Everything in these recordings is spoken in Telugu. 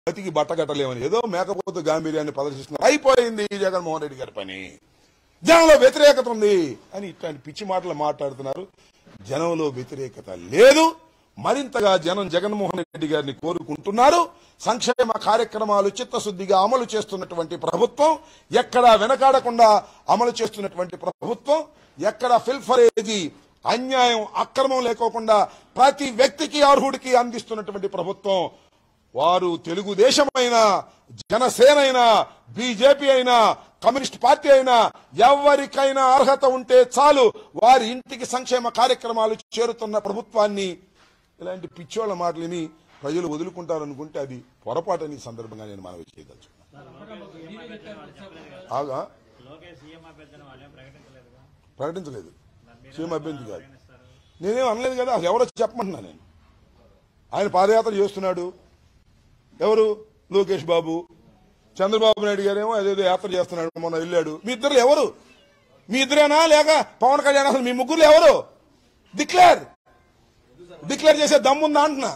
బతికి బట్టగట్టలేమని ఏదో మేకపోతు గాంభీర్యాన్ని ప్రదర్శిస్తున్నారు అయిపోయింది జగన్మోహన్ రెడ్డి గారి పని జనంలో వ్యతిరేకత ఉంది అని ఇట్లాంటి పిచ్చి మాటలు మాట్లాడుతున్నారు జనంలో వ్యతిరేకత లేదు మరింతగా జనం జగన్మోహన్ రెడ్డి గారిని కోరుకుంటున్నారు సంక్షేమ కార్యక్రమాలు చిత్తశుద్దిగా అమలు చేస్తున్నటువంటి ప్రభుత్వం ఎక్కడా వెనకాడకుండా అమలు చేస్తున్నటువంటి ప్రభుత్వం ఎక్కడ ఫిల్ఫరేజీ అన్యాయం అక్రమం లేకోకుండా ప్రతి వ్యక్తికి అర్హుడికి అందిస్తున్నటువంటి ప్రభుత్వం వారు తెలుగుదేశం అయినా జనసేన అయినా బీజేపీ అయినా కమ్యూనిస్ట్ పార్టీ అయినా ఎవరికైనా అర్హత ఉంటే చాలు వారి ఇంటికి సంక్షేమ కార్యక్రమాలు చేరుతున్న ప్రభుత్వాన్ని ఇలాంటి పిచ్చోళ్ల మాటలు విని ప్రజలు వదులుకుంటారనుకుంటే అది పొరపాటని ఈ సందర్భంగా నేను మనవి చేయదలుచుకున్నాను ఆగా లోకేష్ సీఎం అభ్యర్థిని వాళ్ళు ఏం ప్రకటించలేదుగా ప్రకటించలేదు సీఎం అభ్యర్థి కాదు నేనేం అనలేదు కదా అసలు ఎవరో చెప్పమంటున్నా నేను ఆయన పాదయాత్ర చేస్తున్నాడు ఎవరు లోకేష్ బాబు చంద్రబాబు నాయుడు గారేమో అదేదో యాత్ర చేస్తున్నాడు మొన్న వెళ్ళాడు మీ ఇద్దరు ఎవరు మీ ఇద్దరేనా లేక పవన్ కళ్యాణ్ అసలు మీ ముగ్గురు ఎవరు డిక్లేర్ డిక్లేర్ చేసే దమ్ముందా అంటున్నా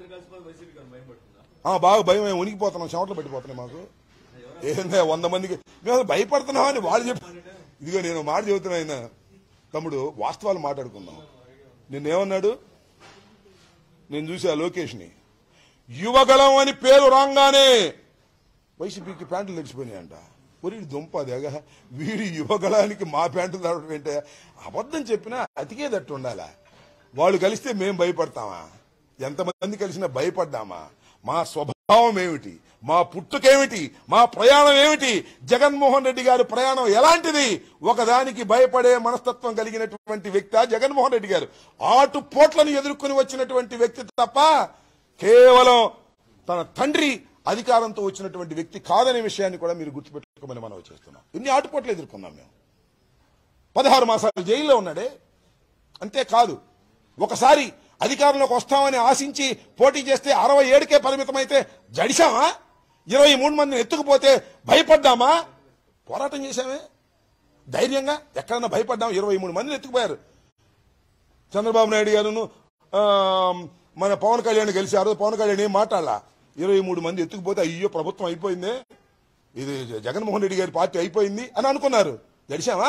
ఆ, బాగా భయం ఏం ఉనికిపోతున్నాం చెమటలు పట్టిపోతున్నాయి మాకు ఏందే వంద మందికి మేము అసలు భయపడుతున్నామని వాళ్ళు చెప్పి ఇదిగో నేను ఒక మాట చెబుతున్నా ఆయన తమ్ముడు వాస్తవాలు మాట్లాడుకుందాం నిన్నేమన్నాడు నేను చూసా లోకేష్ని యువగలం అని పేరు రాగానే వైసీపీకి ప్యాంట్లు తెచ్చిపోయినాయంట ఒరి దుంప దేగ వీడి యువగళానికి మా ప్యాంట్లు తడవడం ఏంటే అబద్ధం చెప్పినా అతికేదట్టు ఉండాలా వాళ్ళు కలిస్తే మేం భయపడతామా ఎంతమంది కలిసినా భయపడ్డామా మా స్వభావం ఏమిటి మా పుట్టుకేమిటి మా ప్రయాణం ఏమిటి జగన్మోహన్ రెడ్డి గారి ప్రయాణం ఎలాంటిది ఒకదానికి భయపడే మనస్తత్వం కలిగినటువంటి వ్యక్తి జగన్మోహన్ రెడ్డి గారు ఆటు పోట్లను ఎదుర్కొని వచ్చినటువంటి వ్యక్తి తప్ప కేవలం తన తండ్రి అధికారంతో వచ్చినటువంటి వ్యక్తి కాదనే విషయాన్ని కూడా మీరు గుర్తుపెట్టుకోమని మనం చేస్తున్నాం ఇన్ని ఆటుపోట్లు ఎదుర్కొన్నాం మేము పదహారు మాసాలు జైల్లో ఉన్నాడే అంతేకాదు ఒకసారి అధికారంలోకి వస్తామని ఆశించి పోటీ చేస్తే అరవై ఏడుకే పరిమితమైతే జడిశామా ఇరవై మూడు మందిని ఎత్తుకుపోతే భయపడ్డామా పోరాటం చేశామే ధైర్యంగా ఎక్కడన్నా భయపడ్డాం ఇరవై మూడు మందిని ఎత్తుకుపోయారు చంద్రబాబు నాయుడు గారును ఆ, మన పవన్ కళ్యాణ్ కలిసి ఆ రోజు పవన్ కళ్యాణ్ ఏం మాట్లాడాల ఇరవై మూడు మంది ఎత్తుకుపోతే అయ్యో ప్రభుత్వం అయిపోయిందే ఇది జగన్మోహన్ రెడ్డి గారి పార్టీ అయిపోయింది అని అనుకున్నారు గడిచామా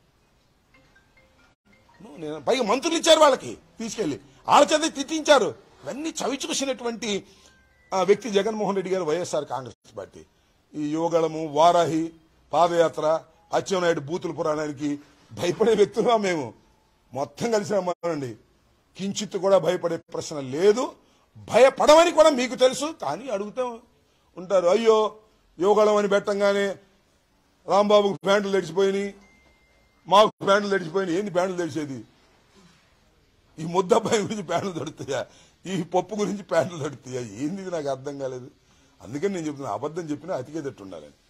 నేను పైగా మంత్రులు ఇచ్చారు వాళ్ళకి తీసుకెళ్లి వాళ్ళ చేత తిట్టించారు ఇవన్నీ చవిచూసినటువంటి ఆ వ్యక్తి జగన్మోహన్ రెడ్డి గారు వైఎస్ఆర్ కాంగ్రెస్ పార్టీ ఈ యువగళము వారాహి పాదయాత్ర అచ్చెన్నాయుడు బూతుల పురాణానికి భయపడే వ్యక్తులుగా మేము మొత్తం కలిసి రమ్మనండి కించిత్ కూడా భయపడే ప్రశ్న లేదు భయపడమని కూడా మీకు తెలుసు కానీ అడుగుతూ ఉంటారు అయ్యో యువగళం అని పెట్టంగానే రాంబాబుకు ప్యాంట్లు తెడిచిపోయినాయి మాకు ప్యాంట్లు తడిచిపోయినాయి ఏంది ప్యాంట్లు తడిచేది ఈ ముద్దబ్బాయి గురించి ప్యాంట్లు తడుతాయా ఈ పప్పు గురించి ప్యాంట్లు తడుతాయా ఏంది ఇది నాకు అర్థం కాలేదు అందుకని నేను చెప్తున్నా అబద్ధం చెప్పినా అతికేదట్టు ఉండాలని